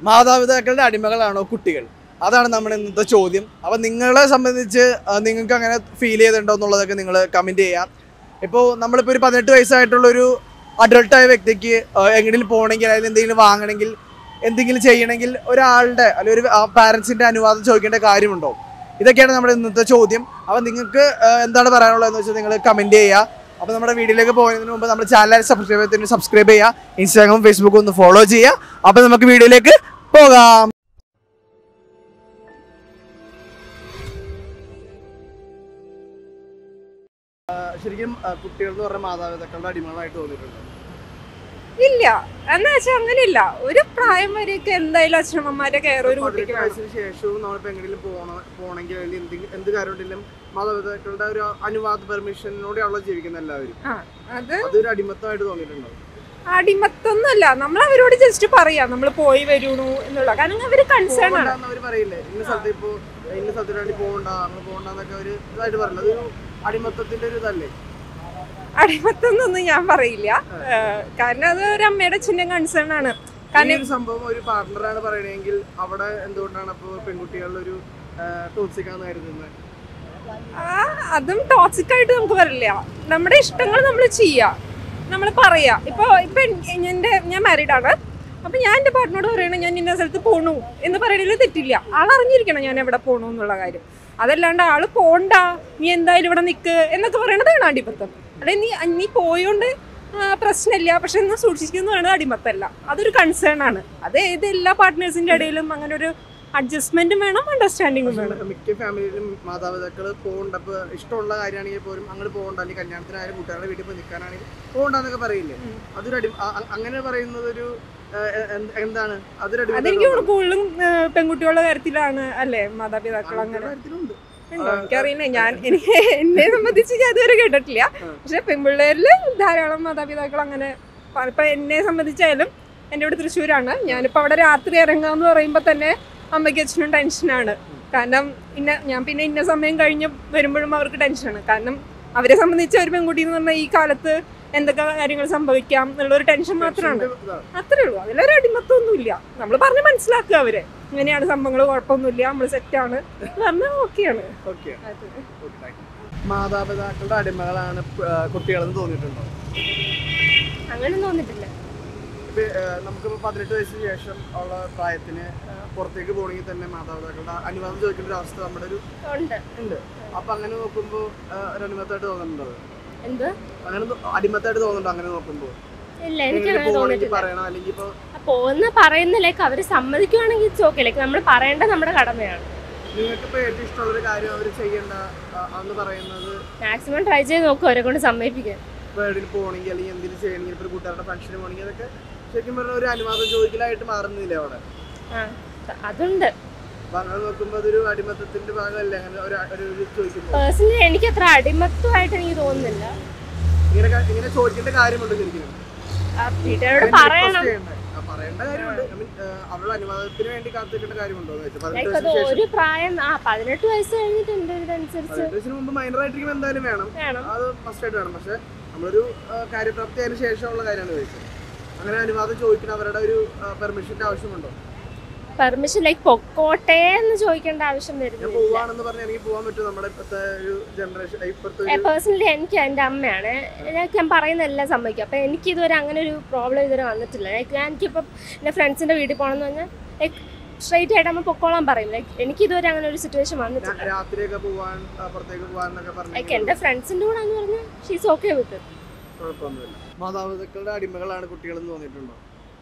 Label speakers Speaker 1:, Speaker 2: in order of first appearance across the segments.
Speaker 1: മാതാപിതാക്കളുടെ അടിമകളാണോ കുട്ടികൾ അതാണ് നമ്മുടെ ഇന്നത്തെ ചോദ്യം അപ്പം നിങ്ങളെ സംബന്ധിച്ച് ആ, നിങ്ങൾക്ക് അങ്ങനെ ഫീൽ ചെയ്തിട്ടുണ്ടോ എന്നുള്ളതൊക്കെ നിങ്ങൾ കമൻറ്റ് ചെയ്യാം ഇപ്പോൾ നമ്മളിപ്പോൾ ഒരു പതിനെട്ട് വയസ്സായിട്ടുള്ളൊരു അഡൾട്ടായ വ്യക്തിക്ക് ആ, എങ്ങനെയും പോകണമെങ്കിൽ അല്ലെങ്കിൽ എന്തെങ്കിലും വാങ്ങണമെങ്കിൽ എന്തെങ്കിലും ചെയ്യണമെങ്കിൽ ഒരാളുടെ അല്ലെങ്കിൽ ഒരു പാരൻസിൻ്റെ അനുവാദം ചോദിക്കേണ്ട കാര്യമുണ്ടോ ഇതൊക്കെയാണ് നമ്മുടെ ഇന്നത്തെ ചോദ്യം അപ്പം നിങ്ങൾക്ക് ആ, എന്താണ് പറയാനുള്ളതെന്ന് വെച്ചാൽ നിങ്ങൾ കമൻറ്റ് ചെയ്യുക അപ്പോൾ നമ്മുടെ വീഡിയോയിലേക്ക് പോകുന്നതിന് മുമ്പ് നമ്മുടെ ചാനൽ സബ്സ്ക്രൈബ് ചെയ്തതിന് സബ്സ്ക്രൈബ് ചെയ്യുക ഇൻസ്റ്റാഗ്രാമും ഫേസ്ബുക്കും ഒന്ന് ഫോളോ ചെയ്യുക അപ്പോൾ നമുക്ക് വീഡിയോയിലേക്ക് പോകാം ശരിക്കും കുട്ടികൾ എന്ന് പറഞ്ഞ മാതാപിതാക്കളുടെ അടിമകളായിട്ട് തോന്നിയിട്ടുണ്ട്
Speaker 2: ഇല്ല എന്ന് വെച്ചാൽ അങ്ങനെയില്ല ഒരു പ്രായം വരെയൊക്കെ എന്തായാലും അച്ഛനമ്മമാരെ കെയർ ഒരു കുട്ടിക്ക് വേണം
Speaker 1: വയസ്സിന് ശേഷവും നമ്മളിപ്പോൾ എങ്ങനെയും പോകണം പോകണമെങ്കിൽ അല്ലെങ്കിൽ എന്തെങ്കിലും എന്ത് കാര്യമുണ്ടെങ്കിലും മാതാപിതാക്കളുടെ ഒരു അനുവാദ പെർമിഷനോടെയാണല്ലോ ജീവിക്കുന്ന എല്ലാവരും
Speaker 2: ആ അത്
Speaker 1: അതൊരു അടിമത്തമായിട്ട് തോന്നിയിട്ടുണ്ടോ
Speaker 2: അടിമത്തൊന്നുമല്ല നമ്മൾ അവരോട് ജസ്റ്റ് പറയാം നമ്മൾ പോയി വരണു എന്നുള്ള കാരണം അവര് കൺസേൺ ആണ്
Speaker 1: പോകണ്ടെന്ന് അവര് പറയില്ലേ ഇന്ന സ്ഥലത്ത് ഇപ്പോ ഇന്ന സ്ഥലത്തിന് വേണ്ടി പോകണ്ട നമ്മൾ പോകണ്ടെന്നൊക്കെ ഒരു ഇതായിട്ട് പറയില്ല അതൊരു അടിമത്തത്തിന്റെ ഒരു ഇതല്ലേ
Speaker 2: അടിമത്തൊന്നൊന്നും ഞാൻ പറയില്ല ഏഹ് കാരണം അത് ഒരു അമ്മയുടെ അച്ഛൻ്റെ കൺസേൺ ആണ്
Speaker 1: ഈ
Speaker 2: കാരണം
Speaker 1: ഒരു സംഭവം ഒരു പാർട്ണറാണ് പറയണെങ്കിൽ അവിടെ എന്തുകൊണ്ടാണ് അപ്പൊ പെൺകുട്ടികളുടെ ഒരു ടോക്സിക്കാന്ന് കരുതുന്നത്
Speaker 2: ആ, അതും ടോക്സിക് ആയിട്ട് നമുക്ക് വരില്ല നമ്മുടെ ഇഷ്ടങ്ങൾ നമ്മൾ ചെയ്യാ നമ്മൾ പറയാ ഇപ്പൊ ഇപ്പൊ എൻ്റെ ഞാൻ മാരീഡ് ആണ് അപ്പൊ ഞാൻ എൻ്റെ പാർട്ട്നോട് പറയണ ഞാൻ ഇന്ന സ്ഥലത്ത് പോണു എന്ന് പറയണതിൽ തെറ്റില്ല ആൾ അറിഞ്ഞിരിക്കണം ഞാൻ എവിടെ പോണു എന്നുള്ള കാര്യം അതല്ലാണ്ട് ആള് പോണ്ട നീ എന്തായാലും ഇവിടെ നിക്ക് എന്നൊക്കെ പറയണതാണ് അടിമത്തം അല്ലെ നീ നീ പോയോണ്ട് ആ, പ്രശ്നമില്ല പക്ഷെ ഒന്ന് സൂക്ഷിക്കുന്നു പറയുന്നത് അടിമത്തല്ല അതൊരു കൺസേൺ ആണ് അത് ഏത് എല്ലാ പാർട്ട്നേഴ്സിന്റെ ഇടയിലും അങ്ങനെ ഒരു അഡ്ജസ്റ്റ്മെന്റും വേണം അണ്ടർസ്റ്റാൻഡിങ്ങും വേണം
Speaker 1: മിക്ക ഫാമിലിയിലും മാതാപിതാക്കൾ പോകണ്ട ഇപ്പൊ ഇഷ്ടമുള്ള കാര്യമാണെങ്കിൽ പോലും അങ്ങോട്ട് പോകണ്ട അല്ലെങ്കിൽ കല്യാണത്തിനായാലും കൂട്ടുകാരുടെ വീട്ടിൽ പോയി നിൽക്കാനാണെങ്കിൽ പോകണ്ടെന്നൊക്കെ പറയില്ലേ അതൊരു അടി അ- അ- അങ്ങനെ പറയുന്നത് ഒരു ആ, എ- എന്ത്- എന്താണ് അതൊരു അടിമത്തം
Speaker 2: അതെനിക്ക് തോന്നുന്നു കൂടുതലും ഏഹ്, പെൺകുട്ടികളുടെ കാര്യത്തിലാണ് അല്ലേ മാതാപിതാക്കൾ അങ്ങനെ
Speaker 1: കാര്യത്തിലുണ്ട്
Speaker 2: ഉണ്ടോ? എനിക്കറിയില്ല ഞാൻ എനിക്ക് എന്നെ സംബന്ധിച്ച് ഞാൻ ഇതുവരെ കേട്ടിട്ടില്ല പക്ഷെ പെൺപിള്ളേരിൽ ധാരാളം മാതാപിതാക്കൾ അങ്ങനെ പ- ഇപ്പൊ എന്നെ സംബന്ധിച്ചായാലും എൻ്റെ ഇവിടെ തൃശ്ശൂരാണ് ഞാനിപ്പോൾ അവിടെ രാത്രി ഇറങ്ങാന്ന് പറയുമ്പോൾ തന്നെ അമ്മയ്ക്ക് അച്ഛനും ടെൻഷനാണ് കാരണം ഇന്ന ഞാൻ പിന്നെ ഇന്ന സമയം കഴിഞ്ഞ് വരുമ്പോഴും അവർക്ക് ടെൻഷനാണ് കാരണം അവരെ സംബന്ധിച്ച് ഒരു പെൺകുട്ടി എന്ന് പറഞ്ഞാൽ ഈ കാലത്ത് എന്തൊക്കെ കാര്യങ്ങൾ സംഭവിക്കാം എന്നുള്ള ഒരു ടെൻഷൻ മാത്രമാണ്
Speaker 1: ഇതാണ്.
Speaker 2: അത്രേ ഉള്ളൂ അതിലൊരു അടിമത്വമൊന്നുമില്ല നമ്മൾ പറഞ്ഞ് മനസ്സിലാക്കുക അവരെ ഇങ്ങനെയാണ് സംഭവങ്ങൾ കുഴപ്പമൊന്നുമില്ല നമ്മൾ സെറ്റാണ് പറഞ്ഞാൽ ഓക്കെയാണ്
Speaker 1: Okay. Okay, thank you. മാതാപിതാക്കളുടെ അടിമകളാണ് പ്- ആ, കുട്ടികളെന്ന് തോന്നിയിട്ടുണ്ടോ
Speaker 3: അങ്ങനെ തോന്നിട്ടില്ല
Speaker 1: ഇപ്പൊ ആ, നമുക്കിപ്പോ പതിനെട്ട് വയസ്സിന് ശേഷം ഉള്ള പ്രായത്തിന് ആ, പുറത്തേക്ക് പോകണമെങ്കിൽ തന്നെ മാതാപിതാക്കളുടെ അനുവാദം ചോദിക്കേണ്ട ഒരു അവസ്ഥ നമ്മുടെ ഒരു
Speaker 3: ഉണ്ട്
Speaker 1: ഉണ്ട് അപ്പൊ അങ്ങനെ നോക്കുമ്പോ ആ, ഒരു അടിമത്തായിട്ട് തോന്നുന്നുണ്ടോ
Speaker 3: എന്ത്
Speaker 1: അങ്ങനെ തോ- അടിമത്തായിട്ട് തോന്നുന്നുണ്ടോ അങ്ങനെ നോക്കുമ്പോ
Speaker 3: ഇല്ല എനിക്ക്
Speaker 1: എങ്ങനെ
Speaker 3: അങ്ങനെ
Speaker 1: പോകണമെങ്കിൽ
Speaker 3: തോന്നിട്ടില്ല
Speaker 1: പറയണം അല്ലെങ്കിൽ ഇപ്പൊ
Speaker 3: പോകുന്ന പറയുന്ന ലൈക്ക് അവര് സമ്മതിക്കുവാണെങ്കിൽ ഓക്കെ ലൈക്ക് നമ്മൾ പറയേണ്ടത് നമ്മുടെ കടമയാണ്
Speaker 1: നിങ്ങൾക്ക് ഇപ്പൊ ഏറ്റവും ഇഷ്ടമുള്ള ഒരു കാര്യം അവർ ചെയ്യേണ്ട ആ, എന്ന് പറയുന്നത്
Speaker 3: മാക്സിമം ട്രൈ ചെയ്ത് നോക്കും അവരെ കൊണ്ട് സമ്മതിപ്പിക്കാൻ
Speaker 1: ഇപ്പൊ എവിടെയും പോകണമെങ്കിൽ അല്ലെങ്കിൽ എന്തെങ്കിലും ചെയ്യണമെങ്കിൽ ഇപ്പൊ ഒരു കൂട്ടുകാരുടെ ഫംഗ്ഷന് പോകണമെങ്കിൽ അതൊക്കെ ശരിക്കും പറഞ്ഞ ഒരു അനുവാദം ചോദിക്കലായിട്ട് മാറുന്നില്ലേ അവിടെ
Speaker 3: ആ അതുണ്ട്
Speaker 1: അപ്പൊ അങ്ങനെ നോക്കുമ്പോ അതൊരു അടിമത്തത്തിന്റെ ഭാഗമല്ലേ അങ്ങനെ ഒരു ഒരു ഒരു ചോദിക്കുമ്പോ
Speaker 3: പേഴ്സണലി എനിക്ക് അത്ര അടിമത്വമായിട്ട് എനിക്ക് തോന്നുന്നില്ല
Speaker 1: ഇങ്ങനെ ക- ഇങ്ങനെ ചോദിക്കേണ്ട കാര്യമുണ്ട് ശരിക്കും
Speaker 3: ആ, വീട്ടുകാരോട്
Speaker 1: അതിനെ
Speaker 3: പറയണം
Speaker 1: request ചെയ്യണ്ടേ? ആ, പറയേണ്ട കാര്യമുണ്ട് I mean, ആ, അവരുടെ അനുവാദത്തിന് വേണ്ടി കാത്തിരിക്കേണ്ട കാര്യമുണ്ടോ എന്ന് വെച്ചാൽ പതിനെട്ട്
Speaker 3: ലൈക്ക് അത്
Speaker 1: വയസ്സിന് ശേഷം
Speaker 3: ഒരു പ്രായം ആ പതിനെട്ട് വയസ്സ് കഴിഞ്ഞിട്ടുണ്ട് ഇതനുസരിച്ച്
Speaker 1: പതിനെട്ട് വയസ്സിന് മുമ്പ് മൈനർ ആയിട്ടിരിക്കുമ്പോൾ എന്തായാലും വേണം
Speaker 3: വേണം
Speaker 1: അത് മസ്റ്റ് ആയിട്ട് വേണം പക്ഷെ നമ്മളൊരു ആ, കാര്യപ്രാപ്തി അതിന് ശേഷമുള്ള കാര്യമാണ് ചോദിച്ചത് അങ്ങനെ അനുവാദം ചോദിക്കുന്ന അവരുടെ ഒരു പെർമിഷന്റെ ആവശ്യമുണ്ടോ
Speaker 3: പെർമിഷൻ ലൈക്ക് പൊക്കോട്ടെ എന്ന് ചോദിക്കേണ്ട ആവശ്യം
Speaker 1: ഞാൻ
Speaker 3: വരുന്നില്ല
Speaker 1: പോവാണെന്ന് പറഞ്ഞാൽ എനിക്ക് പോകാൻ പറ്റും നമ്മുടെ ഇപ്പോഴത്തെ ഒരു ജനറേഷൻ ഇപ്പോഴത്തെ ഒരു
Speaker 3: പേഴ്സണലി എനിക്ക് എൻ്റെ അമ്മയാണ് എനിക്ക് ഞാൻ പറയുന്ന എല്ലാം സമ്മതിക്കും അപ്പം എനിക്ക് ഇതുവരെ അങ്ങനെ ഒരു പ്രോബ്ലം ഇതുവരെ വന്നിട്ടില്ല ലൈക്ക് ഞാൻ എനിക്കിപ്പം എൻ്റെ ഫ്രണ്ട്സിൻ്റെ വീട്ടിൽ പോകണമെന്ന് പറഞ്ഞാൽ ലൈക്ക് സ്ട്രൈറ്റ് ആയിട്ട് അമ്മ പൊക്കോളാൻ പറയും ലൈക്ക് എനിക്ക് ഇതുവരെ അങ്ങനെ ഒരു സിറ്റുവേഷൻ വന്നിട്ടില്ല
Speaker 1: രാ- രാത്രിയൊക്കെ പോവാൻ ആ, പുറത്തേക്ക് പോവാൻ എന്നൊക്കെ
Speaker 3: ലൈക്ക്
Speaker 1: പറഞ്ഞു
Speaker 3: എൻ്റെ ഫ്രണ്ട്സിൻ്റെ കൂടെ എന്ന് പറഞ്ഞാൽ ഷീസ് ഓക്കെ വിത്ത്
Speaker 1: കുഴപ്പമൊന്നുമില്ല മാതാപിതാക്കളുടെ അടിമകളാണ് കുട്ടികളെന്ന് തോന്നിയിട്ടുണ്ടോ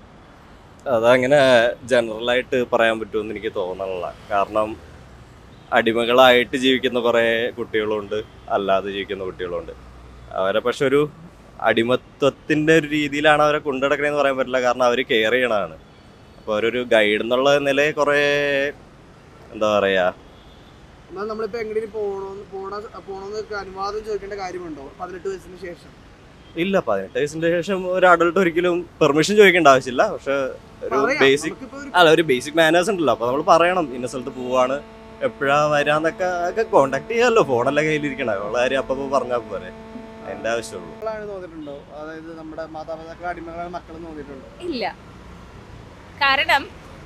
Speaker 4: അതങ്ങനെ ജനറലായിട്ട് പറയാൻ പറ്റുമെന്ന് എനിക്ക് തോന്നണില്ല കാരണം അടിമകളായിട്ട് ജീവിക്കുന്ന കുറേ കുട്ടികളുണ്ട് അല്ലാതെ ജീവിക്കുന്ന കുട്ടികളുണ്ട് അവരെ പക്ഷെ ഒരു അടിമത്വത്തിൻ്റെ ഒരു രീതിയിലാണ് അവരെ കൊണ്ടുനടക്കണേന്ന് പറയാൻ പറ്റില്ല കാരണം അവർ കെയർ ചെയ്യണതാണ് അപ്പോൾ അവരൊരു ഗൈഡ് എന്നുള്ള നിലയിൽ കുറേ എന്താ പറയുക
Speaker 1: എന്നാൽ നമ്മളിപ്പോ എങ്ങനെയും പോകണമെന്ന് പോണ പോകണമെന്നൊക്കെ അനുവാദം ചോദിക്കേണ്ട കാര്യമുണ്ടോ പതിനെട്ട് വയസ്സിന് ശേഷം
Speaker 4: ഇല്ല പതിനെട്ട് വയസ്സിൻ്റെ ശേഷം ഒരു അഡൾട്ട് ഒരിക്കലും പെർമിഷൻ ചോദിക്കേണ്ട ആവശ്യമില്ല പക്ഷെ ഒരു
Speaker 1: പറയാം.
Speaker 4: ബേസിക്
Speaker 1: നമുക്കിപ്പോ ഒരു
Speaker 4: അല്ല ഒരു ബേസിക് മാനേഴ്സ് ഉണ്ടല്ലോ അപ്പോൾ നമ്മൾ പറയണം ഇന്ന സ്ഥലത്ത് പോവാണ് എപ്പോഴാ വരാന്നൊക്കെ ഒക്കെ കോണ്ടാക്ട് ചെയ്യാമല്ലോ ഫോണല്ലേ കയ്യിലിരിക്കണം ഉള്ള കാര്യം അപ്പം പറഞ്ഞാൽ പോരെ അതിൻ്റെ ആവശ്യമുള്ളൂ
Speaker 1: മക്കളാണ് തോന്നിയിട്ടുണ്ടോ അതായത് നമ്മുടെ മാതാപിതാക്കളുടെ അടിമകളാണ് മക്കൾ തോന്നിയിട്ടുണ്ടോ
Speaker 5: ഇല്ല കാരണം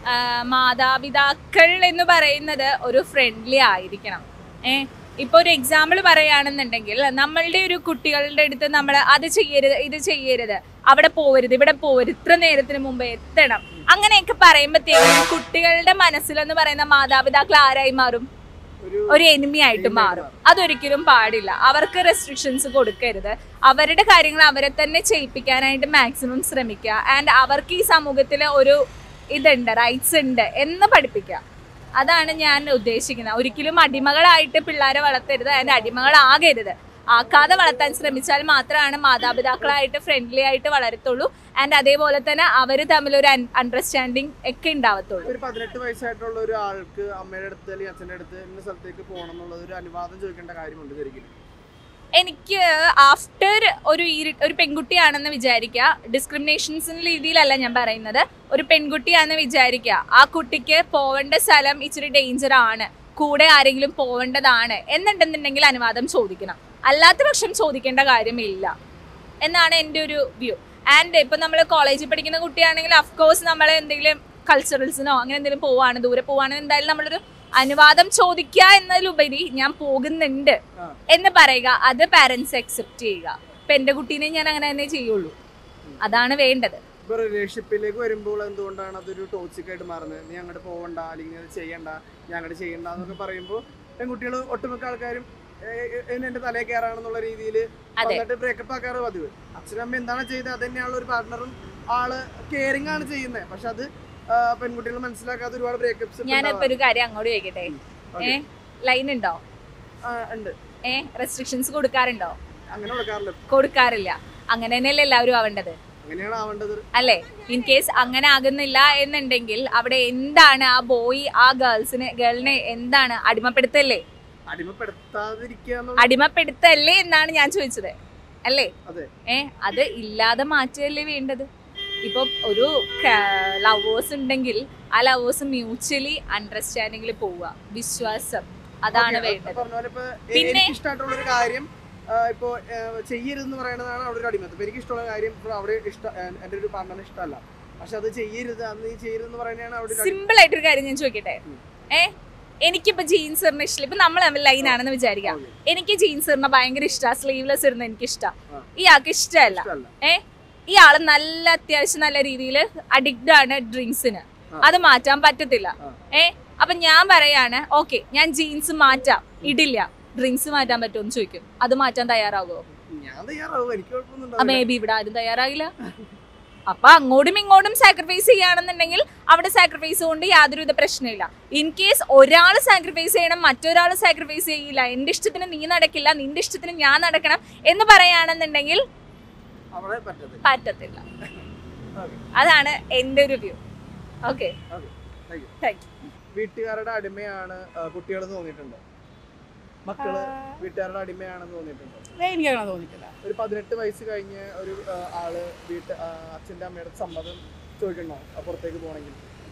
Speaker 5: ആ, മാതാപിതാക്കൾ എന്ന് പറയുന്നത് ഒരു ഫ്രണ്ട്ലി ആയിരിക്കണം ഏ ഇപ്പോൾ ഒരു എക്സാമ്പിൾ പറയുകയാണെന്നുണ്ടെങ്കിൽ നമ്മളുടെ ഒരു കുട്ടികളുടെ അടുത്ത് നമ്മൾ അത് ചെയ്യരുത് ഇത് ചെയ്യരുത് അവിടെ പോവരുത് ഇവിടെ പോവരുത് ഇത്ര നേരത്തിന് മുമ്പ് എത്തണം അങ്ങനെയൊക്കെ പറയുമ്പോഴത്തേക്കും കുട്ടികളുടെ മനസ്സിലെന്ന് പറയുന്ന മാതാപിതാക്കൾ ആരായി മാറും
Speaker 1: ഒരു
Speaker 5: ഒരു എനിമി ആയിട്ട് മാറും അതൊരിക്കലും പാടില്ല അവർക്ക് റെസ്ട്രിക്ഷൻസ് കൊടുക്കരുത് അവരുടെ കാര്യങ്ങൾ അവരെ തന്നെ ചെയ്യിപ്പിക്കാനായിട്ട് മാക്സിമം ശ്രമിക്കുക ആൻഡ് അവർക്ക് ഈ സമൂഹത്തിൽ ഒരു ഇതുണ്ട് റൈറ്റ്സ് ഉണ്ട് എന്ന് പഠിപ്പിക്കുക അതാണ് ഞാൻ ഉദ്ദേശിക്കുന്നത് ഒരിക്കലും അടിമകളായിട്ട് പിള്ളേരെ വളർത്തരുത് ആൻഡ് അടിമകളാകരുത് ആക്കാതെ വളർത്താൻ ശ്രമിച്ചാൽ മാത്രമാണ് മാതാപിതാക്കളായിട്ട് ഫ്രണ്ട്ലി ആയിട്ട് വളരത്തുള്ളൂ ആൻഡ് അതേപോലെ തന്നെ അവർ തമ്മിലൊരു അണ്ടർസ്റ്റാൻഡിങ് ഒക്കെ ഉണ്ടാവത്തുള്ളൂ
Speaker 1: ഒരു പതിനെട്ട് വയസ്സായിട്ടുള്ള ഒരു ആൾക്ക് അമ്മയുടെ അടുത്ത് അല്ലെങ്കിൽ അച്ഛൻ്റെ അടുത്ത് ഇന്ന സ്ഥലത്തേക്ക് പോകണം എന്നുള്ളത് ഒരു അനുവാദം ചോദിക്കേണ്ട കാര്യമുണ്ട് ശരിക്കും
Speaker 5: എനിക്ക് ആഫ്റ്റർ ഒരു ഇരി- ഒരു പെൺകുട്ടിയാണെന്ന് വിചാരിക്കുക ഡിസ്ക്രിമിനേഷൻസിന്റെ രീതിയിലല്ല ഞാൻ പറയുന്നത് ഒരു പെൺകുട്ടിയാണെന്ന് വിചാരിക്കുക ആ കുട്ടിക്ക് പോവേണ്ട സ്ഥലം ഇച്ചിരി ഡേഞ്ചർ ആണ് കൂടെ ആരെങ്കിലും പോവേണ്ടതാണ് എന്നുണ്ടെന്നുണ്ടെങ്കിൽ അനുവാദം ചോദിക്കണം അല്ലാത്ത പക്ഷം ചോദിക്കേണ്ട കാര്യമില്ല എന്നാണ് എൻ്റെ ഒരു വ്യൂ ആൻഡ് ഇപ്പം നമ്മൾ കോളേജിൽ പഠിക്കുന്ന കുട്ടിയാണെങ്കിൽ അഫ്കോഴ്സ് നമ്മൾ എന്തെങ്കിലും കൾച്ചറൽസിനോ അങ്ങനെ എന്തെങ്കിലും പോവാണ് ദൂരെ പോവാണ് എന്തായാലും നമ്മളൊരു അനുവാദം ചോദിക്കുക എന്നതിലുപരി ഞാൻ പോകുന്നുണ്ട്
Speaker 1: ആ.
Speaker 5: എന്ന് പറയുക അത് പാരന്റ്സ് അക്സെപ്റ്റ് ചെയ്യുക ഇപ്പൊ എന്റെ കുട്ടീനെ ഞാൻ അങ്ങനെ തന്നെ ചെയ്യുള്ളൂ അതാണ് വേണ്ടത്
Speaker 1: ഇപ്പൊ റിലേഷൻഷിപ്പിലേക്ക് വരുമ്പോൾ എന്തുകൊണ്ടാണ് അതൊരു ടോക്സിക് ആയിട്ട് മാറുന്നത് നീ അങ്ങോട്ട് പോകണ്ട അല്ലെങ്കിൽ അത് ചെയ്യണ്ട ഞാൻ അങ്ങോട്ട് ചെയ്യണ്ട എന്നൊക്കെ പറയുമ്പോൾ പെൺകുട്ടികൾ ഒട്ടുമിക്ക ആൾക്കാരും എന്റെ തലേ കയറാണെന്നുള്ള രീതിയിൽ
Speaker 5: അതെ.
Speaker 1: എന്നിട്ട് ബ്രേക്കപ്പ് ആക്കാറ് പതിവ് അച്ഛനമ്മ എന്താണ് ചെയ്തത് അത് തന്നെയാണ് ഒരു പാർട്ണറും ആള് കെയറിംഗ് ആണ് ചെയ്യുന്നത് പക്ഷെ അത് പെൺകുട്ടികൾ മനസ്സിലാക്കാതെ ഒരുപാട് ബ്രേക്കപ്സ്
Speaker 5: ഞാനിപ്പോ ഒരു കാര്യം അങ്ങോട്ട് ചോദിക്കട്ടെ ഏ ലൈൻ ഉണ്ടോ
Speaker 1: ഉണ്ട്
Speaker 5: ഏ റെസ്ട്രിക്ഷൻസ് കൊടുക്കാറുണ്ടോ
Speaker 1: അങ്ങനെ കൊടുക്കാറില്ല
Speaker 5: കൊടുക്കാറില്ല അങ്ങനെ തന്നെയല്ലേ എല്ലാവരും ആവേണ്ടത്
Speaker 1: അങ്ങനെയാണ് ആവേണ്ടത്
Speaker 5: അല്ലേ ഇൻ കേസ് അങ്ങനെ ആകുന്നില്ല എന്നുണ്ടെങ്കിൽ അവിടെ എന്താണ് ആ ബോയ് ആ ഗേൾസിനെ ഗേളിനെ എന്താണ് അടിമപ്പെടുത്തല്ലേ
Speaker 1: അടിമപ്പെടുത്താതിരിക്കുക എന്നുള്ള
Speaker 5: അടിമപ്പെടുത്തല്ലേ എന്നാണ് ഞാൻ ചോദിച്ചത് അല്ലേ
Speaker 1: അതെ.
Speaker 5: ഏ അത് ഇല്ലാതെ മാറ്റുകയല്ലേ വേണ്ടത് ഇപ്പൊ ഒരു ലവേഴ്സ് ഉണ്ടെങ്കിൽ ആ ലവേഴ്സ് മ്യൂച്വലി അണ്ടർസ്റ്റാൻഡിങ്ങിൽ പോവുക വിശ്വാസം അതാണ്
Speaker 1: Okay,
Speaker 5: വേണ്ടത്
Speaker 1: പറഞ്ഞ പോലെ ഇപ്പൊ
Speaker 5: പിന്നെ-
Speaker 1: എനിക്ക് ഇഷ്ടമായിട്ടുള്ള ഒരു കാര്യം ആ, ഇപ്പൊ ആ, ചെയ്യരുതെന്ന് പറയുന്നതാണ് അവിടെ ഒരു അടിമത്തം ഇപ്പൊ എനിക്ക് ഇഷ്ടമുള്ള കാര്യം ഇപ്പൊ അവിടെ ഇഷ്ട എന്റെ ഒരു പാർട്ണറിന് ഇഷ്ടമല്ല പക്ഷെ അത് ചെയ്യരുത് അന്ന് നീ ചെയ്യരുതെന്ന് പറയുന്നതാണ് അവിടെ ഒരു അടി-
Speaker 5: സിമ്പിൾ ആയിട്ടൊരു കാര്യം ഞാൻ ചോദിക്കട്ടെ
Speaker 1: ഉം.
Speaker 5: ഏ എനിക്കിപ്പോ ജീൻസ് ഇടുന്ന ഇഷ്ടം ഇപ്പൊ നമ്മൾ തമ്മിൽ ലൈൻ ആണെന്ന് വിചാരിക്കാം
Speaker 1: Okay,
Speaker 5: എനിക്ക് ജീൻസ് ഇടുന്ന ഭയങ്കര ഇഷ്ടമാണ് സ്ലീവ്ലെസ് ഇടുന്ന എനിക്ക് ഇഷ്ടം
Speaker 1: ആ.
Speaker 5: ഇയാൾക്ക് ഇഷ്ടമല്ല
Speaker 1: ഇഷ്ടമല്ല
Speaker 5: ഏ ഇയാള് നല്ല അത്യാവശ്യം നല്ല രീതിയിൽ അഡിക്റ്റ് ആണ് ഡ്രിങ്ക്സിന്
Speaker 1: ആ.
Speaker 5: അത് മാറ്റാൻ പറ്റത്തില്ല
Speaker 1: ആ.
Speaker 5: ഏ അപ്പൊ ഞാൻ പറയാണ് ഓക്കെ ഞാൻ ജീൻസ് മാറ്റാം ഇടില്ല ഡ്രിങ്ക്സ് മാറ്റാൻ പറ്റുമെന്ന് ചോദിക്കും അത് മാറ്റാൻ തയ്യാറാകുമോ
Speaker 1: ഞാൻ തയ്യാറാവും എനിക്ക് കുഴപ്പമൊന്നും
Speaker 5: മേ
Speaker 1: ഉണ്ടാവില്ല.
Speaker 5: ബി ഇവിടെ ആരും തയ്യാറാകില്ല അപ്പൊ അങ്ങോട്ടും ഇങ്ങോട്ടും സാക്രിഫൈസ് ചെയ്യുകയാണെന്നുണ്ടെങ്കിൽ അവിടെ സാക്രിഫൈസ് കൊണ്ട് യാതൊരുവിധ പ്രശ്നമില്ല ഇൻ കേസ് ഒരാൾ സാക്രിഫൈസ് ചെയ്യണം മറ്റൊരാൾ സാക്രിഫൈസ് ചെയ്യില്ല എന്റെ ഇഷ്ടത്തിന് നീ നടക്കില്ല നിന്റെ ഇഷ്ടത്തിന് ഞാൻ നടക്കണം എന്ന് പറയുകയാണെന്നുണ്ടെങ്കിൽ
Speaker 1: അവിടെ പറ്റത്തില്ല
Speaker 5: പറ്റത്തില്ല
Speaker 1: Okay.
Speaker 5: അതാണ് എൻ്റെ ഒരു view okay
Speaker 1: Thank you.
Speaker 5: Thank
Speaker 1: വീട്ടുകാരുടെ അടിമയാണ് കുട്ടികൾ തോന്നിയിട്ടുണ്ട് മക്കള് വീട്ടുകാരുടെ അടിമയാണെന്ന് തോന്നിയിട്ടുണ്ട്
Speaker 6: എനിക്കങ്ങനെ തോന്നിയിട്ടില്ല
Speaker 1: ഒരു പതിനെട്ട് വയസ്സ് കഴിഞ്ഞ് ഒരു ആ, ആള് വീട്ട് ആ, അച്ഛന്റെ അമ്മയുടെ സമ്മതം ചോദിക്കണോ ആ, പുറത്തേക്ക് പോകണമെങ്കിൽ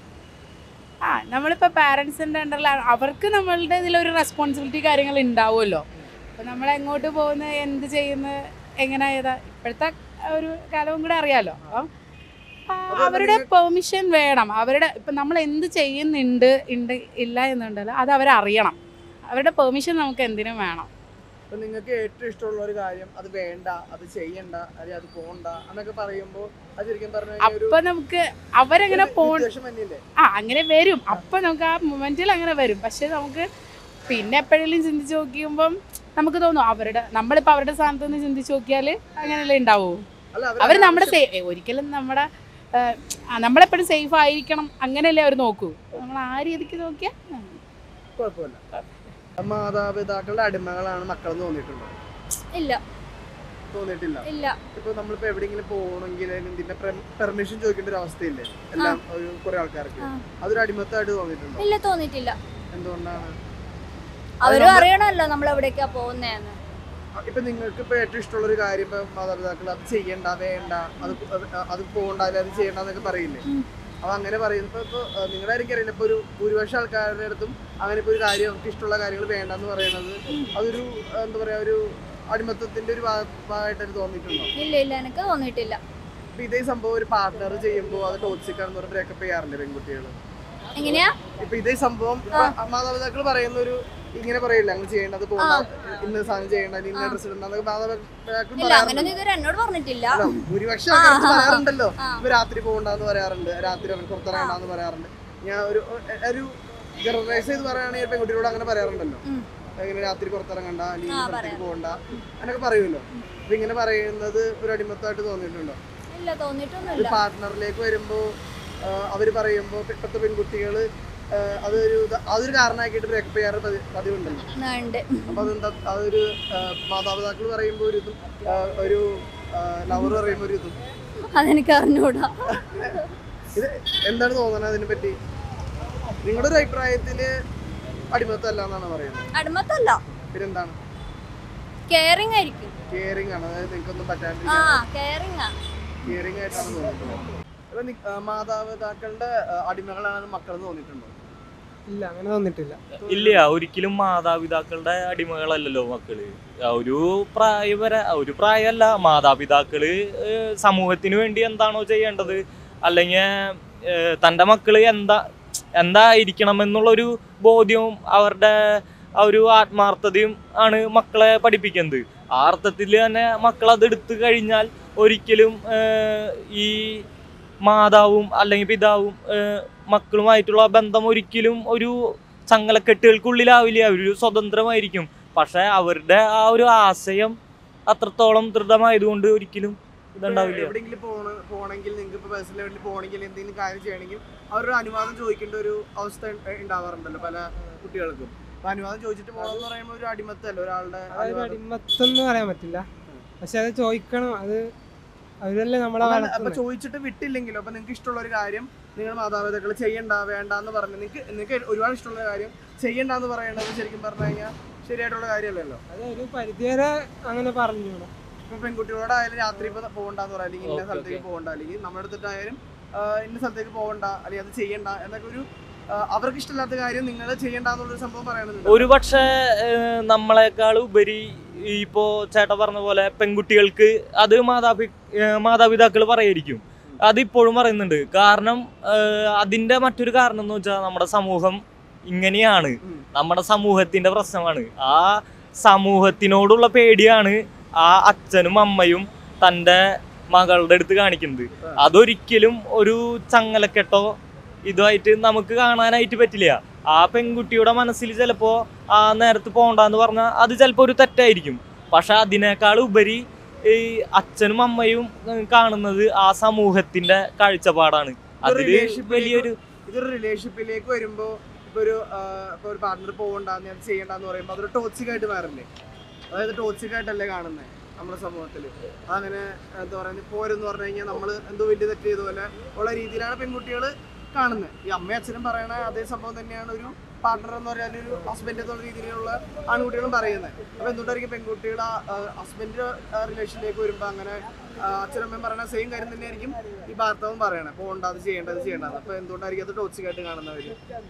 Speaker 6: ആ നമ്മളിപ്പോൾ പാരൻസിൻ്റെ അണ്ടറിലാണ് അവർക്ക് നമ്മളുടെ ഇതിലൊരു റെസ്പോൺസിബിലിറ്റി കാര്യങ്ങൾ ഉണ്ടാവുമല്ലോ അപ്പം നമ്മൾ എങ്ങോട്ട് പോകുന്നു എന്ത് ചെയ്യുന്നു എങ്ങനെ ഏതാ ഇപ്പോഴത്തെ ഒരു കാലവും കൂടെ അറിയാമല്ലോ അപ്പം ആ,
Speaker 1: അത്
Speaker 6: അവരുടെ
Speaker 1: നിങ്ങൾ-
Speaker 6: പെർമിഷൻ വേണം അവരുടെ ഇപ്പം നമ്മൾ എന്ത് ചെയ്യുന്നുണ്ട് ഉണ്ട് ഇല്ല എന്നുണ്ടല്ലോ അത് അവരറിയണം അവരുടെ പെർമിഷൻ നമുക്ക് എന്തിനും വേണം
Speaker 1: അപ്പൊ നിങ്ങൾക്ക് ഏറ്റവും ഇഷ്ടമുള്ള ഒരു കാര്യം അത് വേണ്ട അത് ചെയ്യണ്ട അല്ലെങ്കിൽ അത് പോണ്ട എന്നൊക്കെ പറയുമ്പോൾ അത് ശരിക്കും പറഞ്ഞു കഴിഞ്ഞാൽ ഒരു
Speaker 6: അപ്പം നമുക്ക് അവരെങ്ങനെ പോ
Speaker 1: വിദ്വേഷം തന്നെയല്ലേ
Speaker 6: ആ അങ്ങനെ വരും അപ്പം നമുക്ക് ആ മൊമെന്റിൽ അങ്ങനെ വരും പക്ഷെ നമുക്ക് പിന്നെ എപ്പോഴെങ്കിലും ചിന്തിച്ച് നോക്കിയുമ്പം നമുക്ക് തോന്നും അവരുടെ നമ്മളിപ്പോൾ അവരുടെ സ്ഥാനത്ത് നിന്ന് ചിന്തിച്ച് നോക്കിയാൽ അങ്ങനെയല്ലേ ഉണ്ടാവൂ
Speaker 1: അല്ല
Speaker 6: അവർ നമ്മുടെ സേ ഒരിക്കലും നമ്മുടെ ആ, നമ്മളെപ്പോഴും സേഫ് ആയിരിക്കണം അങ്ങനെയല്ലേ അവർ നോക്കൂ നമ്മൾ ആ രീതിക്ക് നോക്കിയാൽ
Speaker 1: കുഴപ്പമില്ല മാതാപിതാക്കളുടെ അടിമകളാണ് മക്കളെന്ന് തോന്നിയിട്ടുണ്ടോ
Speaker 3: ഇല്ല
Speaker 1: തോന്നിയിട്ടില്ല
Speaker 3: ഇല്ല
Speaker 1: ഇപ്പൊ നമ്മളിപ്പോ എവിടെയെങ്കിലും പോകണമെങ്കിൽ ഇതിന്റെ പെർമിഷൻ ചോദിക്കേണ്ട ഒരു അവസ്ഥയില്ലേ എല്ലാം ഒരു കുറെ ആൾക്കാർക്ക്
Speaker 3: ആ.
Speaker 1: അതൊരു അടിമത്തമായിട്ട് തോന്നിയിട്ടുണ്ടോ
Speaker 3: ഇല്ല തോന്നിയിട്ടില്ല
Speaker 1: എന്തുകൊണ്ടാണ്
Speaker 3: അവരും
Speaker 1: നമ്മൾ-
Speaker 3: അറിയണമല്ലോ നമ്മൾ എവിടേക്കാ പോകുന്നതെന്ന്
Speaker 1: ഇപ്പൊ നിങ്ങൾക്ക് ഇപ്പൊ ഏറ്റവും ഇഷ്ടമുള്ള ഒരു കാര്യം ഇപ്പൊ മാതാപിതാക്കൾ അത് ചെയ്യണ്ട വേണ്ട അത് അത് അത് പോകണ്ട അല്ലെങ്കിൽ അത് ചെയ്യണ്ട എന്നൊക്കെ പറയില്ലേ
Speaker 3: ഉം.
Speaker 1: അപ്പൊ അങ്ങനെ പറയുന്നത് ഇപ്പൊ ഇപ്പൊ നിങ്ങളുടെ ആയിരിക്കും അറിയില്ല ഇപ്പൊ ഒരു ഭൂരിപക്ഷം ആൾക്കാരുടെ അടുത്തും അങ്ങനെ ഇപ്പൊ ഒരു കാര്യം നമുക്ക് ഇഷ്ടമുള്ള കാര്യങ്ങൾ വേണ്ടെന്ന് പറയുന്നത് അതൊരു എന്താ പറയാ ഒരു അടിമത്തത്തിന്റെ ഒരു ഭാ- ഭാഗമായിട്ട് തോന്നിയിട്ടുണ്ടോ
Speaker 3: ഇല്ല ഇല്ല എനിക്ക് തോന്നിയിട്ടില്ല
Speaker 1: ഇപ്പൊ ഇതേ സംഭവം ഒരു പാർട്ട്ണർ ചെയ്യുമ്പോൾ അത് ടോക്സിക് ആണെന്ന് പറഞ്ഞ് ബ്രേക്കപ്പ് ചെയ്യാറില്ലേ പെൺകുട്ടികൾ
Speaker 7: എങ്ങനെയാ
Speaker 1: ഇപ്പൊ ഇതേ സംഭവം മാതാപിതാക്കൾ പറയുന്ന ഒരു ഇങ്ങനെ പറയില്ല അങ്ങനെ ചെയ്യേണ്ടത് പോകണ്ട ഇന്ന സാധനം ചെയ്യേണ്ട ഇന്ന ഡ്രസ് ഇടണ്ട എന്നൊക്കെ മാതാപിതാക്കൾ
Speaker 7: ഇല്ല അങ്ങനെയൊന്നും ഇതുവരെ എന്നോട് പറഞ്ഞിട്ടില്ല
Speaker 1: അല്ല, ഭൂരിപക്ഷം ആൾക്കാർക്ക് പറയാറുണ്ടല്ലോ ഇപ്പൊ രാത്രി പോകണ്ടെന്ന് പറയാറുണ്ട് രാത്രി അവൻ പുറത്തിറങ്ങണ്ടെന്ന് പറയാറുണ്ട് ഞാൻ ഒരു ഒരു ജനറലൈസ് ചെയ്ത് പറയുകയാണെങ്കിൽ പെൺകുട്ടികളോട് അങ്ങനെ പറയാറുണ്ടല്ലോ
Speaker 7: ഉം.
Speaker 1: അങ്ങനെ രാത്രി പുറത്തിറങ്ങണ്ട അല്ലെങ്കിൽ
Speaker 7: ആ,
Speaker 1: സ്ഥലത്തേക്ക്
Speaker 7: പറയാം.
Speaker 1: പോകണ്ട അങ്ങനെയൊക്കെ പറയുമല്ലോ അപ്പൊ ഇങ്ങനെ പറയുന്നത് ഒരു അടിമത്തമായിട്ട് തോന്നിയിട്ടുണ്ടോ
Speaker 7: ഇല്ല
Speaker 1: ഒരു
Speaker 7: തോന്നിയിട്ടൊന്നുമില്ല
Speaker 1: പാർട്ട്ണറിലേക്ക് വരുമ്പോ ആ, അവര് പറയുമ്പോ ഇപ്പോഴത്തെ പെൺകുട്ടികള് ആ, അതൊരു ഇത് അതൊരു കാരണമാക്കിയിട്ട് ബ്രേക്കപ്പ് ചെയ്യാറ് പതി- പതിവുണ്ടല്ലോ
Speaker 7: ആ, ഉണ്ട്
Speaker 1: അപ്പൊ അതെന്താ അതൊരു ആ, മാതാപിതാക്കൾ പറയുമ്പോ ഒരു ഇതും ആ, ഒരു ലവർ പറയുമ്പോ ഒരു ഇതും
Speaker 7: അതെനിക്ക് അറിഞ്ഞൂടാ
Speaker 1: ഇത് എന്താണ് തോന്നുന്നത് അതിനെ പറ്റി നിങ്ങളുടെ ഒരു അഭിപ്രായത്തില് അടിമത്തല്ല എന്നാണ് പറയുന്നത്
Speaker 7: അടിമത്തല്ല
Speaker 1: പിന്നെന്താണ്
Speaker 7: കെയറിങ് ആയിരിക്കും
Speaker 1: കെയറിങ് ആണ് അതായത് നിങ്ങൾക്കൊന്നും
Speaker 7: ആ
Speaker 1: പറ്റാണ്ടിരിക്കാൻ
Speaker 7: കെയറിങ് ആ
Speaker 1: കെയറിങ് ആയിട്ടാണ് തോന്നിയിട്ടുള്ളത് അപ്പൊ നി- ആ, മാതാപിതാക്കളുടെ ആ, അടിമകളാണ് മക്കൾ തോന്നിയിട്ടുണ്ടോ
Speaker 8: ഇല്ല അങ്ങനെ തോന്നിട്ടില്ല
Speaker 9: ഇല്ല ഒരിക്കലും മാതാപിതാക്കളുടെ അടിമകളല്ലല്ലോ മക്കള് ആ ഒരു പ്രായവരെ ആ ഒരു പ്രായമല്ല മാതാപിതാക്കള് ഏഹ് സമൂഹത്തിന് വേണ്ടി എന്താണോ ചെയ്യേണ്ടത് അല്ലെങ്കിൽ തൻ്റെ മക്കള് എന്താ എന്തായിരിക്കണം എന്നുള്ളൊരു ബോധ്യവും അവരുടെ ആ ഒരു ആത്മാർത്ഥതയും ആണ് മക്കളെ പഠിപ്പിക്കുന്നത് ആ അർത്ഥത്തിൽ തന്നെ മക്കൾ അത് എടുത്തു കഴിഞ്ഞാൽ ഒരിക്കലും ഏഹ് ഈ മാതാവും അല്ലെങ്കിൽ പിതാവും ഏഹ് മക്കളുമായിട്ടുള്ള ബന്ധം ഒരിക്കലും ഒരു ചങ്ങലക്കെട്ടുകൾക്കുള്ളിലാവില്ല ഒരു സ്വതന്ത്രമായിരിക്കും പക്ഷെ അവരുടെ ആ ഒരു ആശയം അത്രത്തോളം ദൃഢമായതുകൊണ്ട് ഒരിക്കലും ഇതുണ്ടാവില്ല
Speaker 1: എവിടെയെങ്കിലും പോണ പോണെങ്കിൽ നിങ്ങൾക്ക് ഇപ്പൊ പേഴ്സണൽ ലെവലിൽ പോകണമെങ്കിൽ എന്തെങ്കിലും കാര്യം ചെയ്യണമെങ്കിൽ അവരുടെ അനുവാദം ചോദിക്കേണ്ട ഒരു അവസ്ഥ ഉണ്ട- ഉണ്ടാവാറുണ്ടല്ലോ പല കുട്ടികൾക്കും അപ്പൊ അനുവാദം ചോദിച്ചിട്ട് പോകണം എന്ന് പറയുമ്പോൾ ഒരു അടിമത്തല്ല ഒരാളുടെ
Speaker 8: അതൊരു
Speaker 1: അനുവാദം.
Speaker 8: അടിമത്തം എന്ന് പറയാൻ പറ്റില്ല പക്ഷെ അത് ചോദിക്കണം അത് അവരല്ലേ നമ്മളെ
Speaker 1: അപ്പൊ അപ്പൊ
Speaker 8: വളർത്തുന്നത്
Speaker 1: ചോദിച്ചിട്ട് വിട്ടില്ലെങ്കിലോ അപ്പൊ നിങ്ങൾക്ക് ഇഷ്ടമുള്ള ഒരു കാര്യം നിങ്ങൾ മാതാപിതാക്കൾ ചെയ്യണ്ട വേണ്ട എന്ന് പറഞ്ഞു നിങ്ങൾക്ക് നിങ്ങൾക്ക് ഒരുപാട് ഇഷ്ടമുള്ള കാര്യം ചെയ്യണ്ട എന്ന് പറയേണ്ടത് ശരിക്കും പറഞ്ഞു കഴിഞ്ഞാൽ ശരിയായിട്ടുള്ള കാര്യമല്ലല്ലോ
Speaker 8: അത് ഒരു പരിധിവരെ അങ്ങനെ പറഞ്ഞു
Speaker 1: ഇപ്പൊ പെൺകുട്ടികളോടായാലും രാത്രി ഇപ്പൊ പോകണ്ടെന്ന് പറയാം അല്ലെങ്കിൽ ഇന്ന
Speaker 9: Okay,
Speaker 1: സ്ഥലത്തേക്ക് പോകണ്ട അല്ലെങ്കിൽ നമ്മുടെ അടുത്തിട്ടായാലും ആ, ഇന്ന സ്ഥലത്തേക്ക് പോകണ്ട അല്ലെങ്കിൽ അത് ചെയ്യണ്ട എന്നൊക്കെ ഒരു ആ, അവർക്ക് ഇഷ്ടമില്ലാത്ത കാര്യം നിങ്ങൾ ചെയ്യണ്ട എന്നുള്ളൊരു സംഭവം പറയണമെന്നുണ്ട്
Speaker 9: ഒരു പക്ഷേ ഏഹ് നമ്മളെക്കാൾ ഉപരി ഇപ്പോ ചേട്ടൻ പറഞ്ഞ പോലെ പെൺകുട്ടികൾക്ക് അത് മാതാപി മാതാപിതാക്കൾ പറയായിരിക്കും അതിപ്പോഴും പറയുന്നുണ്ട് കാരണം ഏഹ് അതിന്റെ മറ്റൊരു കാരണം എന്ന് വെച്ചാൽ നമ്മുടെ സമൂഹം ഇങ്ങനെയാണ്
Speaker 1: ഉം.
Speaker 9: നമ്മുടെ സമൂഹത്തിന്റെ പ്രശ്നമാണ് ആ സമൂഹത്തിനോടുള്ള പേടിയാണ് ആ അച്ഛനും അമ്മയും തൻ്റെ മകളുടെ അടുത്ത് കാണിക്കുന്നത് അതൊരിക്കലും ഒരു ചങ്ങലക്കെട്ടോ ഇതുമായിട്ട് നമുക്ക് കാണാനായിട്ട് പറ്റില്ല ആ പെൺകുട്ടിയുടെ മനസ്സിൽ ചിലപ്പോ ആ നേരത്ത് പോണ്ടെന്ന് പറഞ്ഞാൽ അത് ചിലപ്പോൾ ഒരു തെറ്റായിരിക്കും പക്ഷെ അതിനേക്കാൾ ഉപരി ഈ അച്ഛനും അമ്മയും ഉം, കാണുന്നത് ആ സമൂഹത്തിന്റെ കാഴ്ചപ്പാടാണ് അതില്
Speaker 1: relationship
Speaker 9: വലിയൊരു
Speaker 1: ഇതൊരു റിലേഷൻഷിപ്പിലേക്ക് വരുമ്പോ ഇപ്പൊ ഒരു ആ, ഇപ്പൊ ഒരു പാർട്ണർ പോകണ്ടെന്ന് അത് ചെയ്യണ്ടെന്ന് പറയുമ്പോൾ അതൊരു ടോക്സിക് ആയിട്ട് മാറില്ലേ അതായത് ടോക്സിക് ആയിട്ടല്ലേ കാണുന്നത് നമ്മുടെ സമൂഹത്തിൽ അങ്ങനെ എന്താ പറയുക പോരെന്ന് പറഞ്ഞു കഴിഞ്ഞാൽ നമ്മൾ എന്തോ വലിയ തെറ്റ് ചെയ്ത പോലെ ഉള്ള രീതിയിലാണ് പെൺകുട്ടികൾ കാണുന്നത് ഈ അമ്മയും അച്ഛനും പറയണ അതേ സംഭവം തന്നെയാണ് ഒരു പാർട്ണർ എന്ന് പറഞ്ഞാൽ ഒരു ഹസ്ബൻഡ് എന്നുള്ള രീതിയിലുള്ള ആൺകുട്ടികളും പറയുന്നത് അപ്പൊ എന്തുകൊണ്ടായിരിക്കും പെൺകുട്ടികൾ ഹസ്ബൻഡ് റിലേഷനിലേക്ക് വരുമ്പോൾ അങ്ങനെ ആ, അച്ഛനും അമ്മയും പറയുന്ന സെയിം കാര്യം തന്നെയായിരിക്കും ഈ ഭർത്താവും പറയണേ പോകണ്ട അത് ചെയ്യേണ്ട അത് ചെയ്യേണ്ടത് അപ്പൊ എന്തുകൊണ്ടായിരിക്കും അത് ടോക്സിക് ആയിട്ട് കാണുന്നവര്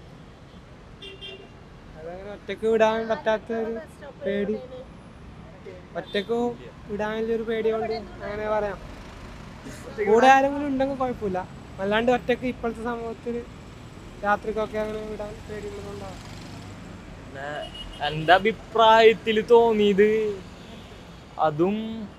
Speaker 8: അതങ്ങനെ ഒറ്റക്ക് വിടാൻ പറ്റാത്ത ഒരു പേടി ഒറ്റക്ക് വിടാനുള്ള ഒരു പേടി കൊണ്ട് അങ്ങനെ പറയാം കൂടെ ആരെങ്കിലും ഉണ്ടെങ്കിൽ കുഴപ്പമില്ല അല്ലാണ്ട് ഒറ്റക്ക് ഇപ്പോഴത്തെ സമൂഹത്തിൽ രാത്രിക്കൊക്കെ അങ്ങനെ വിടാൻ പേടിയുള്ളതുകൊണ്ടാണ്
Speaker 9: എൻ്റെ അഭിപ്രായത്തിൽ തോന്നിയത് അതും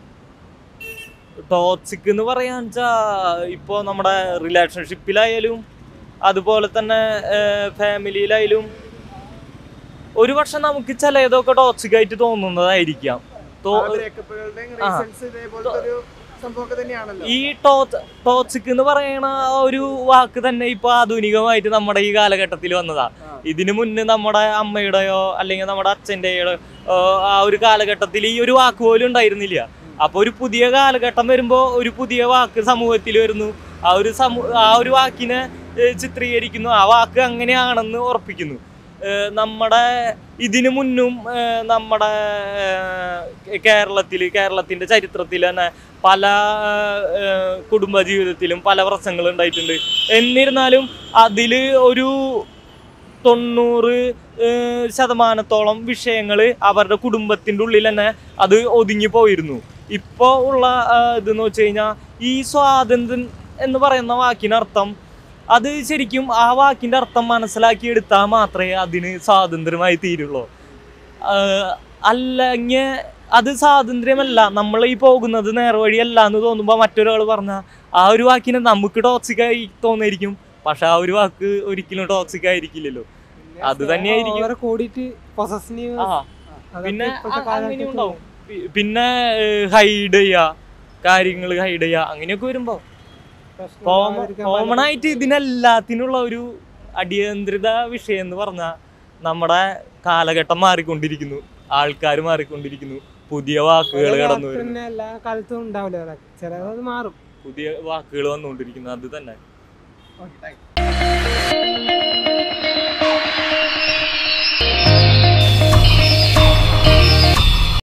Speaker 9: ടോക്സിക് എന്ന് പറയാൻ വെച്ചാ ഇപ്പോൾ നമ്മുടെ റിലേഷൻഷിപ്പിലായാലും അതുപോലെ തന്നെ ഫാമിലിയിലായാലും ഒരു പക്ഷെ നമുക്ക് ചിലതൊക്കെ ടോക്സിക് ആയിട്ട് തോന്നുന്നതായിരിക്കാം തോ-
Speaker 1: ബ്രേക്കപ്പുകളുടെയും
Speaker 9: ആ.
Speaker 1: റീസൺസ് ഇതേപോലത്തെ ഒരു സംഭവമൊക്കെ തന്നെയാണല്ലോ
Speaker 9: ഈ ടോച്ച് ടോക്സിക് എന്ന് പറയുന്ന ആ ഒരു വാക്ക് തന്നെ ഇപ്പൊ ആധുനികമായിട്ട് നമ്മുടെ ഈ കാലഘട്ടത്തിൽ വന്നതാ
Speaker 1: ആ.
Speaker 9: ഇതിനു മുന്നേ നമ്മുടെ അമ്മയുടെയോ അല്ലെങ്കിൽ നമ്മുടെ അച്ഛൻ്റെയോ ആ ഒരു കാലഘട്ടത്തിൽ ഈ ഒരു വാക്ക് പോലും ഉണ്ടായിരുന്നില്ല അപ്പൊ ഒരു പുതിയ കാലഘട്ടം വരുമ്പോ ഒരു പുതിയ വാക്ക് സമൂഹത്തിൽ വരുന്നു ആ ഒരു സമൂ ആ ഒരു വാക്കിനെ ഏഹ്, ചിത്രീകരിക്കുന്നു ആ വാക്ക് അങ്ങനെയാണെന്ന് ഉറപ്പിക്കുന്നു ഏഹ്, നമ്മുടെ ഇതിനു മുന്നും ഏഹ്, നമ്മുടെ ഏഹ്, കേരളത്തിൽ കേരളത്തിന്റെ ചരിത്രത്തിൽ തന്നെ പല ഏഹ്, കുടുംബ ജീവിതത്തിലും പല പ്രശ്നങ്ങൾ ഉണ്ടായിട്ടുണ്ട് എന്നിരുന്നാലും അതിൽ ഒരു തൊണ്ണൂറ് ഏഹ്, ശതമാനത്തോളം വിഷയങ്ങൾ അവരുടെ കുടുംബത്തിൻ്റെ ഉള്ളിൽ തന്നെ അത് ഒതുങ്ങി പോയിരുന്നു ഇപ്പോൾ ഉള്ള ആ, ഇതെന്ന് വെച്ച് കഴിഞ്ഞാൽ ഈ സ്വാതന്ത്ര്യം എന്ന് പറയുന്ന വാക്കിനർത്ഥം അത് ശരിക്കും ആ വാക്കിന്റെ അർത്ഥം മനസ്സിലാക്കി എടുത്താൽ മാത്രമേ അതിന് സ്വാതന്ത്ര്യമായി തീരുള്ളൂ ആഹ് അല്ലെങ്കിൽ അത് സ്വാതന്ത്ര്യമല്ല നമ്മൾ ഈ പോകുന്നത് നേർവഴിയല്ല എന്ന് തോന്നുമ്പോൾ മറ്റൊരാൾ പറഞ്ഞ ആ ഒരു വാക്കിനെ നമുക്ക് ടോക്സിക് ആയി തോന്നിയിരിക്കും പക്ഷെ ആ ഒരു വാക്ക് ഒരിക്കലും ടോക്സിക് ആയിരിക്കില്ലല്ലോ അത് തന്നെയായിരിക്കും.
Speaker 8: ഓവർ കൂടിയിട്ട് പൊസസീവ്
Speaker 9: ആ പിന്നെ അ- അങ്ങനെ ഉണ്ടാവും പി- പിന്നെ ഹൈഡ് ചെയ്യുക കാര്യങ്ങൾ ഹൈഡ് ചെയ്യുക അങ്ങനെയൊക്കെ വരുമ്പോ കോമൺ ആയിട്ട് ഇതിനെല്ലാത്തിനുള്ള ഒരു അടിയന്ത്രിത വിഷയം എന്ന് പറഞ്ഞാൽ നമ്മുടെ കാലഘട്ടം മാറിക്കൊണ്ടിരിക്കുന്നു ആൾക്കാർ മാറിക്കൊണ്ടിരിക്കുന്നു പുതിയ വാക്കുകൾ കടന്നു വരുന്നു
Speaker 8: എല്ലാ കാലത്തും ഉണ്ടാവില്ല അതൊക്കെ ചിലത് മാറും
Speaker 9: പുതിയ വാക്കുകൾ വന്നുകൊണ്ടിരിക്കുന്നു അത് തന്നെ
Speaker 1: ഓക്കെ താങ്ക്